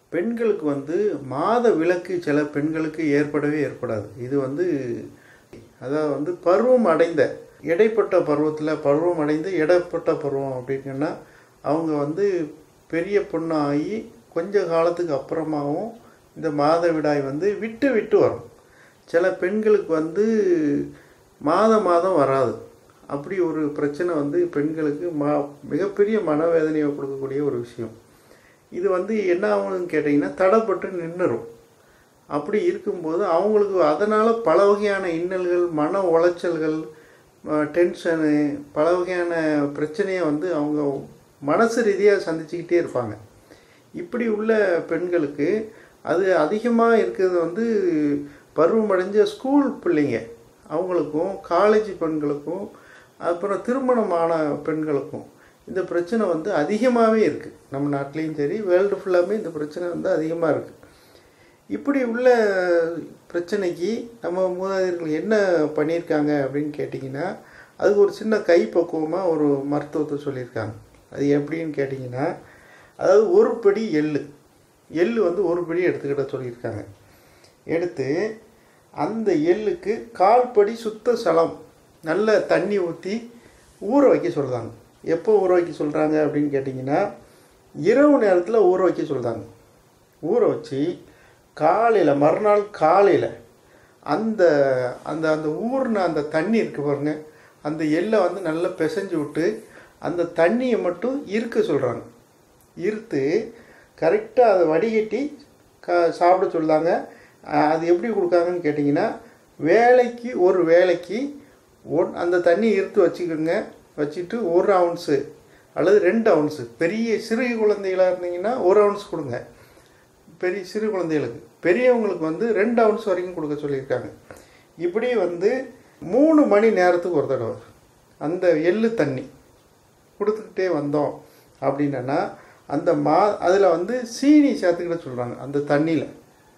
பெண்களுக்கு வந்து மாத விலக்கு சில பெண்களுக்கு ஏற்படவே ஏற்படாது இது வந்து அதாவது வந்து பருவம் அடைந்த இடைப்பட்ட பருவத்தில் பருவம் அடைந்து இடைப்பட்ட பருவம் அப்படின்னா அவங்க வந்து பெரிய பொண்ணாகி கொஞ்ச காலத்துக்கு அப்புறமாவும் இந்த மாதவிடாய் வந்து விட்டு விட்டு வரும் சில பெண்களுக்கு வந்து மாதம் மாதம் வராது அப்படி ஒரு பிரச்சனை வந்து பெண்களுக்கு மா மிகப்பெரிய மனவேதனையை கொடுக்கக்கூடிய ஒரு விஷயம் இது வந்து என்ன ஆகும்னு கேட்டிங்கன்னா தடைப்பட்டு நின்றுரும் அப்படி இருக்கும்போது அவங்களுக்கு அதனால் பல வகையான இன்னல்கள் மன உளைச்சல்கள் டென்ஷனு பல வகையான பிரச்சனையை வந்து அவங்க மனசு ரீதியாக சந்திச்சுக்கிட்டே இருப்பாங்க இப்படி உள்ள பெண்களுக்கு அது அதிகமாக இருக்கிறது வந்து பருவமடைஞ்ச ஸ்கூல் பிள்ளைங்க அவங்களுக்கும் காலேஜ் பெண்களுக்கும் அப்புறம் திருமணமான பெண்களுக்கும் இந்த பிரச்சனை வந்து அதிகமாகவே இருக்குது நம்ம நாட்டிலையும் சரி வேர்ல்டு ஃபுல்லாமே இந்த பிரச்சனை வந்து அதிகமாக இருக்குது இப்படி உள்ள பிரச்சனைக்கு நம்ம மூதாதையர்கள் என்ன பண்ணியிருக்காங்க அப்படின்னு கேட்டிங்கன்னா அதுக்கு ஒரு சின்ன கைப்பக்குவமாக ஒரு மருத்துவத்தை சொல்லியிருக்காங்க அது எப்படின்னு கேட்டிங்கன்னா அதாவது ஒரு படி எள்ளு எள்ளு வந்து ஒரு படி எடுத்துக்கிட்ட சொல்லியிருக்காங்க எடுத்து அந்த எள்ளுக்கு கால் படி சுத்த சலம் நல்ல தண்ணி ஊற்றி ஊற வைக்க சொல்கிறாங்க எப்போ ஊற வைக்க சொல்கிறாங்க அப்படின்னு கேட்டிங்கன்னா இரவு நேரத்தில் ஊற வைக்க சொல்கிறாங்க ஊற வச்சு காலையில் மறுநாள் காலையில் அந்த அந்த அந்த ஊர்ன அந்த தண்ணி இருக்குது பாருங்க அந்த எள்ளை வந்து நல்லா பிசைஞ்சு விட்டு அந்த தண்ணியை மட்டும் இருக்க சொல்கிறாங்க இருத்து கரெக்டாக அதை வடிகட்டி க சாப்பிட சொல்லுதாங்க அது எப்படி கொடுக்காங்கன்னு கேட்டிங்கன்னா வேலைக்கு ஒரு வேலைக்கு ஒன் அந்த தண்ணி இருத்து வச்சுக்கோங்க வச்சுட்டு ஒரு அவுன்ஸு அல்லது ரெண்டு அவுன்ஸு பெரிய சிறு குழந்தைகளாக இருந்தீங்கன்னா ஒரு அவுன்ஸ் கொடுங்க பெரிய சிறு குழந்தைகளுக்கு பெரியவங்களுக்கு வந்து ரெண்டு அவுன்ஸ் வரைக்கும் கொடுக்க சொல்லியிருக்காங்க இப்படி வந்து மூணு மணி நேரத்துக்கு ஒரு தடவை அந்த எள்ளு தண்ணி கொடுத்துக்கிட்டே வந்தோம் அப்படின்னா அந்த மா அதில் வந்து சீனி சேர்த்துக்கிட்ட சொல்கிறாங்க அந்த தண்ணியில்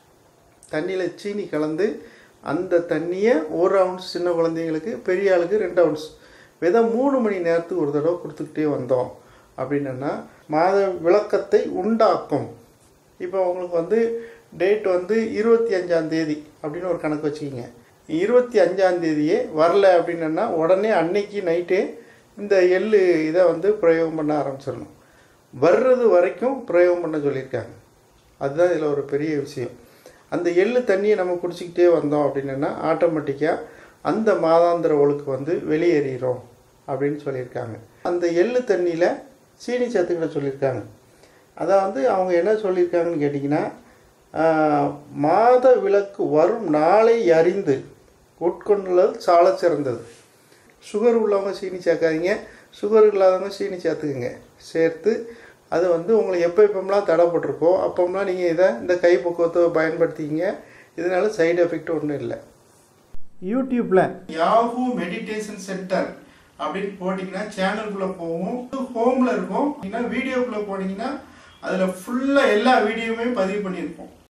தண்ணியில் சீனி கலந்து அந்த தண்ணியை ஒரு அவுன்ஸ் சின்ன குழந்தைங்களுக்கு பெரிய ஆளுக்கு ரெண்டு அவுன்ஸ் விதம் மூணு மணி நேரத்துக்கு ஒரு தடவை கொடுத்துக்கிட்டே வந்தோம் அப்படின்னா மாத விளக்கத்தை உண்டாக்கும் இப்போ உங்களுக்கு வந்து டேட் வந்து இருபத்தி அஞ்சாம் தேதி அப்படின்னு ஒரு கணக்கு வச்சுக்கிங்க இருபத்தி அஞ்சாம் தேதியே வரல அப்படின்னா உடனே அன்னைக்கு நைட்டே இந்த எள்ளு இதை வந்து பிரயோகம் பண்ண ஆரம்பிச்சிடணும் வர்றது வரைக்கும் பிரயோகம் பண்ண சொல்லியிருக்காங்க அதுதான் இதில் ஒரு பெரிய விஷயம் அந்த எள்ளு தண்ணியை நம்ம குடிச்சிக்கிட்டே வந்தோம் அப்படின்னா ஆட்டோமேட்டிக்காக அந்த மாதாந்திர ஒழுக்கு வந்து வெளியேறிடும் அப்படின்னு சொல்லியிருக்காங்க அந்த எள்ளு தண்ணியில் சீனி சேர்த்துக்கிட்ட சொல்லியிருக்காங்க அதான் வந்து அவங்க என்ன சொல்லியிருக்காங்கன்னு கேட்டிங்கன்னா மாத விளக்கு வரும் நாளை அறிந்து உட்கொண்டுள்ளது சால சிறந்தது சுகர் உள்ளவங்க சீனி சேர்க்காதீங்க சுகர் இல்லாதவங்க சீனி சேர்த்துக்குங்க சேர்த்து அது வந்து உங்களுக்கு எப்போ எப்போம்லாம் தடைப்பட்டிருக்கோ அப்போம்லாம் நீங்கள் இதை இந்த கைப்பக்குவத்தை பயன்படுத்திக்கிங்க இதனால சைடு எஃபெக்ட் ஒன்றும் இல்லை யூடியூப்பில் யாஹூ மெடிடேஷன் சென்டர் அப்படின்னு போட்டிங்கன்னா சேனலுக்குள்ளே போகும் ஹோமில் இருக்கும் வீடியோக்குள்ளே போனீங்கன்னா அதில் ஃபுல்லாக எல்லா வீடியோவுமே பதிவு பண்ணியிருப்போம்